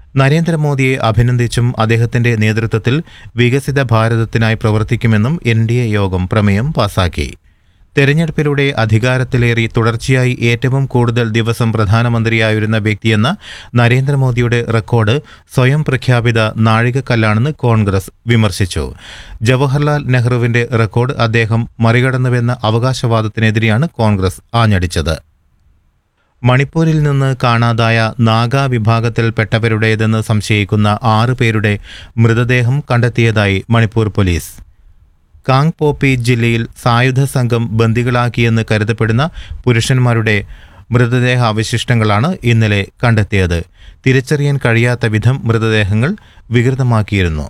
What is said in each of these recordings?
നരേന്ദ്രമോദിയെ അഭിനന്ദിച്ചും അദ്ദേഹത്തിന്റെ നേതൃത്വത്തിൽ വികസിത ഭാരതത്തിനായി പ്രവർത്തിക്കുമെന്നും എൻ ഡി എ യോഗം പ്രമേയം പാസാക്കി തെരഞ്ഞെടുപ്പിലൂടെ അധികാരത്തിലേറി തുടർച്ചയായി ഏറ്റവും കൂടുതൽ ദിവസം പ്രധാനമന്ത്രിയായിരുന്ന വ്യക്തിയെന്ന നരേന്ദ്രമോദിയുടെ റെക്കോർഡ് സ്വയം പ്രഖ്യാപിത നാഴികക്കല്ലാണെന്ന് കോൺഗ്രസ് വിമർശിച്ചു ജവഹർലാൽ നെഹ്റുവിന്റെ റെക്കോർഡ് അദ്ദേഹം മറികടന്നുവെന്ന അവകാശവാദത്തിനെതിരെയാണ് കോൺഗ്രസ് ആഞ്ഞടിച്ചത് മണിപ്പൂരിൽ നിന്ന് കാണാതായ നാഗ വിഭാഗത്തിൽപ്പെട്ടവരുടേതെന്ന് സംശയിക്കുന്ന ആറ് പേരുടെ മൃതദേഹം കണ്ടെത്തിയതായി മണിപ്പൂർ പോലീസ് കാങ് പോപ്പി ജില്ലയിൽ സായുധ സംഘം ബന്ദികളാക്കിയെന്ന് കരുതപ്പെടുന്ന പുരുഷന്മാരുടെ മൃതദേഹ അവശിഷ്ടങ്ങളാണ് ഇന്നലെ കണ്ടെത്തിയത് തിരിച്ചറിയാൻ കഴിയാത്ത വിധം മൃതദേഹങ്ങൾ വികൃതമാക്കിയിരുന്നു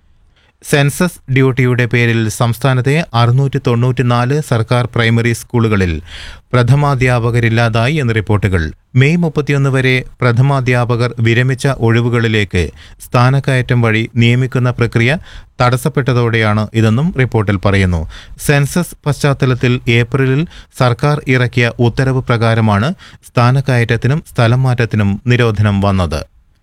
സെൻസസ് ഡ്യൂട്ടിയുടെ പേരിൽ സംസ്ഥാനത്തെ അറുന്നൂറ്റി തൊണ്ണൂറ്റിനാല് സർക്കാർ പ്രൈമറി സ്കൂളുകളിൽ പ്രഥമാധ്യാപകരില്ലാതായി എന്ന് റിപ്പോർട്ടുകൾ മെയ് മുപ്പത്തിയൊന്ന് വരെ പ്രഥമാധ്യാപകർ വിരമിച്ച ഒഴിവുകളിലേക്ക് സ്ഥാനക്കയറ്റം വഴി നിയമിക്കുന്ന പ്രക്രിയ തടസ്സപ്പെട്ടതോടെയാണ് ഇതെന്നും റിപ്പോർട്ടിൽ പറയുന്നു സെൻസസ് പശ്ചാത്തലത്തിൽ ഏപ്രിലിൽ സർക്കാർ ഇറക്കിയ ഉത്തരവ് പ്രകാരമാണ് സ്ഥാനക്കയറ്റത്തിനും സ്ഥലം മാറ്റത്തിനും നിരോധനം വന്നത്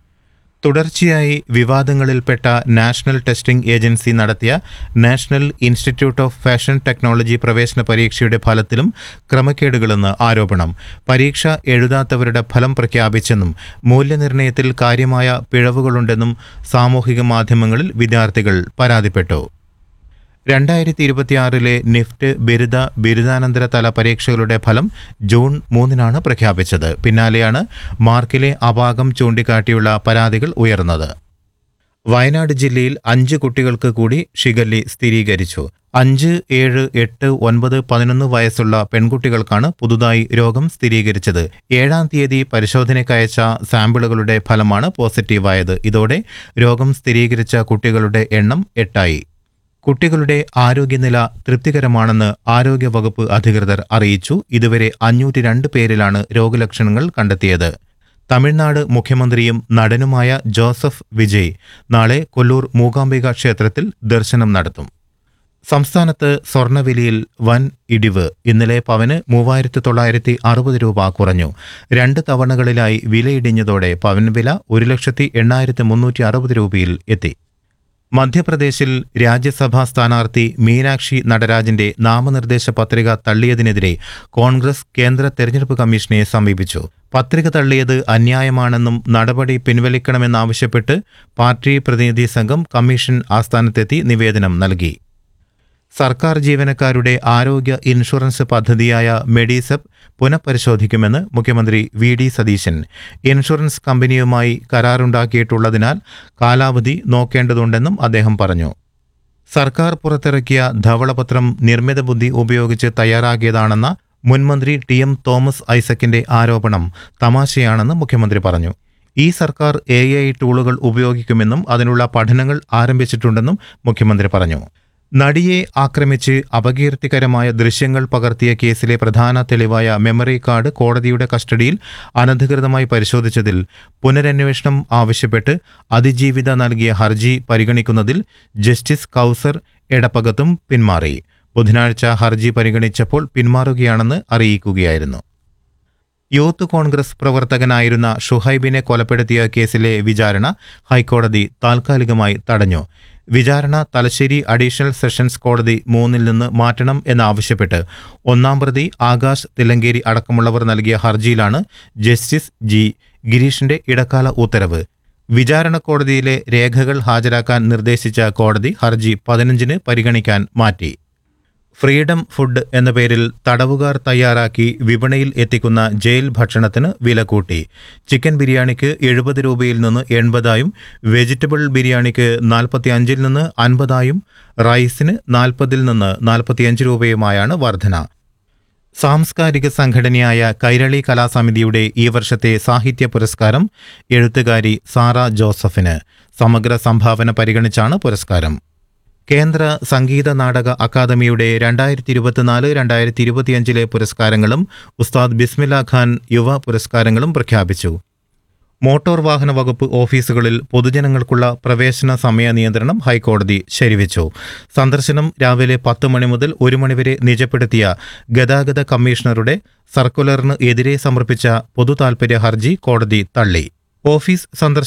തുടർച്ചയായി വിവാദങ്ങളിൽപ്പെട്ട നാഷണൽ ടെസ്റ്റിംഗ് ഏജൻസി നടത്തിയ national institute of fashion technology പ്രവേശന പരീക്ഷയുടെ ഫലത്തിലും ക്രമക്കേടുകളെന്ന് ആരോപണം പരീക്ഷ എഴുതാത്തവരുടെ ഫലം പ്രഖ്യാപിച്ചെന്നും മൂല്യനിർണ്ണയത്തിൽ കാര്യമായ പിഴവുകളുണ്ടെന്നും സാമൂഹിക മാധ്യമങ്ങളിൽ വിദ്യാർത്ഥികൾ പരാതിപ്പെട്ടു രണ്ടായിരത്തി ഇരുപത്തിയാറിലെ നിഫ്റ്റ് ബിരുദ ബിരുദാനന്തര തല പരീക്ഷകളുടെ ഫലം ജൂൺ മൂന്നിനാണ് പ്രഖ്യാപിച്ചത് പിന്നാലെയാണ് മാർക്കിലെ അപാകം ചൂണ്ടിക്കാട്ടിയുള്ള പരാതികൾ ഉയർന്നത് വയനാട് ജില്ലയിൽ അഞ്ച് കുട്ടികൾക്ക് കൂടി ഷിഗല്ലി സ്ഥിരീകരിച്ചു അഞ്ച് ഏഴ് എട്ട് ഒൻപത് പതിനൊന്ന് വയസ്സുള്ള പെൺകുട്ടികൾക്കാണ് പുതുതായി രോഗം സ്ഥിരീകരിച്ചത് ഏഴാം തീയതി പരിശോധനയ്ക്കയച്ച സാമ്പിളുകളുടെ ഫലമാണ് പോസിറ്റീവായത് ഇതോടെ രോഗം സ്ഥിരീകരിച്ച കുട്ടികളുടെ എണ്ണം എട്ടായി കുട്ടികളുടെ ആരോഗ്യനില തൃപ്തികരമാണെന്ന് ആരോഗ്യവകുപ്പ് അധികൃതർ അറിയിച്ചു ഇതുവരെ അഞ്ഞൂറ്റി രണ്ട് പേരിലാണ് രോഗലക്ഷണങ്ങൾ കണ്ടെത്തിയത് തമിഴ്നാട് മുഖ്യമന്ത്രിയും നടനുമായ ജോസഫ് വിജയ് നാളെ കൊല്ലൂർ മൂകാംബിക ക്ഷേത്രത്തിൽ ദർശനം നടത്തും സംസ്ഥാനത്ത് സ്വർണ്ണവിലയിൽ വൻ ഇടിവ് ഇന്നലെ പവന് മൂവായിരത്തി തൊള്ളായിരത്തി അറുപത് രൂപ കുറഞ്ഞു രണ്ട് തവണകളിലായി വിലയിടിഞ്ഞതോടെ പവൻ വില ഒരു ലക്ഷത്തി എണ്ണായിരത്തി മുന്നൂറ്റി അറുപത് രൂപയിൽ എത്തി മധ്യപ്രദേശിൽ രാജ്യസഭാ സ്ഥാനാർത്ഥി മീനാക്ഷി നടരാജന്റെ നാമനിർദ്ദേശ പത്രിക തള്ളിയതിനെതിരെ കോൺഗ്രസ് കേന്ദ്ര തെരഞ്ഞെടുപ്പ് കമ്മീഷനെ സമീപിച്ചു പത്രിക തള്ളിയത് അന്യായമാണെന്നും നടപടി പിൻവലിക്കണമെന്നാവശ്യപ്പെട്ട് പാർട്ടി പ്രതിനിധി സംഘം കമ്മീഷൻ ആസ്ഥാനത്തെത്തി നിവേദനം നൽകി സർക്കാർ ജീവനക്കാരുടെ ആരോഗ്യ ഇൻഷുറൻസ് പദ്ധതിയായ മെഡിസെപ്പ് പുനഃപരിശോധിക്കുമെന്ന് മുഖ്യമന്ത്രി വി ഡി സതീശൻ ഇൻഷുറൻസ് കമ്പനിയുമായി കരാറുണ്ടാക്കിയിട്ടുള്ളതിനാൽ കാലാവധി നോക്കേണ്ടതുണ്ടെന്നും അദ്ദേഹം പറഞ്ഞു സർക്കാർ പുറത്തിറക്കിയ ധവളപത്രം നിർമ്മിത ബുദ്ധി ഉപയോഗിച്ച് തയ്യാറാക്കിയതാണെന്ന മുൻമന്ത്രി ടി എം തോമസ് ഐസക്കിന്റെ ആരോപണം തമാശയാണെന്ന് മുഖ്യമന്ത്രി പറഞ്ഞു ഈ സർക്കാർ എ ഐ ടൂളുകൾ ഉപയോഗിക്കുമെന്നും അതിനുള്ള പഠനങ്ങൾ ആരംഭിച്ചിട്ടുണ്ടെന്നും മുഖ്യമന്ത്രി പറഞ്ഞു നടിയെ ആക്രമിച്ച് അപകീർത്തികരമായ ദൃശ്യങ്ങൾ പകർത്തിയ കേസിലെ പ്രധാന തെളിവായ മെമ്മറി കാർഡ് കോടതിയുടെ കസ്റ്റഡിയിൽ അനധികൃതമായി പരിശോധിച്ചതിൽ പുനരന്വേഷണം ആവശ്യപ്പെട്ട് അതിജീവിത നൽകിയ ഹർജി പരിഗണിക്കുന്നതിൽ ജസ്റ്റിസ് കൗസർ എടപ്പകത്തും പിന്മാറി ബുധനാഴ്ച ഹർജി പരിഗണിച്ചപ്പോൾ പിന്മാറുകയാണെന്ന് അറിയിക്കുകയായിരുന്നു യൂത്ത് കോൺഗ്രസ് പ്രവർത്തകനായിരുന്ന ഷുഹൈബിനെ കൊലപ്പെടുത്തിയ കേസിലെ വിചാരണ ഹൈക്കോടതി താൽക്കാലികമായി തടഞ്ഞു വിചാരണ തലശ്ശേരി അഡീഷണൽ സെഷൻസ് കോടതി മൂന്നിൽ നിന്ന് മാറ്റണം എന്നാവശ്യപ്പെട്ട് ഒന്നാം പ്രതി ആകാശ് തിലങ്കേരി അടക്കമുള്ളവർ നൽകിയ ഹർജിയിലാണ് ജസ്റ്റിസ് ജി ഗിരീഷിന്റെ ഇടക്കാല ഉത്തരവ് വിചാരണ കോടതിയിലെ രേഖകൾ ഹാജരാക്കാൻ നിർദ്ദേശിച്ച കോടതി ഹർജി പതിനഞ്ചിന് പരിഗണിക്കാൻ മാറ്റി ഫ്രീഡം ഫുഡ് എന്ന പേരിൽ തടവുകാർ തയ്യാറാക്കി വിപണിയിൽ എത്തിക്കുന്ന ജയിൽ ഭക്ഷണത്തിന് വില കൂട്ടി ചിക്കൻ ബിരിയാണിക്ക് എഴുപത് രൂപയിൽ നിന്ന് എൺപതായും വെജിറ്റബിൾ ബിരിയാണിക്ക് നാൽപ്പത്തി അഞ്ചിൽ നിന്ന് അൻപതായും റൈസിന് നാൽപ്പതിൽ നിന്ന് നാൽപ്പത്തിയഞ്ച് രൂപയുമായാണ് വർധന സാംസ്കാരിക സംഘടനയായ കൈരളി കലാസമിതിയുടെ ഈ വർഷത്തെ സാഹിത്യ പുരസ്കാരം എഴുത്തുകാരി സാറ ജോസഫിന് സമഗ്ര സംഭാവന പരിഗണിച്ചാണ് പുരസ്കാരം കേന്ദ്ര സംഗീത നാടക അക്കാദമിയുടെ രണ്ടായിരത്തി ഇരുപത്തിനാല് രണ്ടായിരത്തി ഇരുപത്തിയഞ്ചിലെ പുരസ്കാരങ്ങളും ഉസ്താദ് ബിസ്മില്ല ഖാൻ യുവ പുരസ്കാരങ്ങളും പ്രഖ്യാപിച്ചു മോട്ടോർ വാഹന വകുപ്പ് ഓഫീസുകളിൽ പൊതുജനങ്ങൾക്കുള്ള പ്രവേശന സമയ നിയന്ത്രണം ഹൈക്കോടതി ശരിവെച്ചു സന്ദർശനം രാവിലെ പത്ത് മണി മുതൽ ഒരു മണിവരെ നിജപ്പെടുത്തിയ ഗതാഗത കമ്മീഷണറുടെ സർക്കുലറിന് എതിരെ സമർപ്പിച്ച പൊതുതാൽപര്യ ഹർജി കോടതി തള്ളി ഓഫീസ് സന്ദർശനം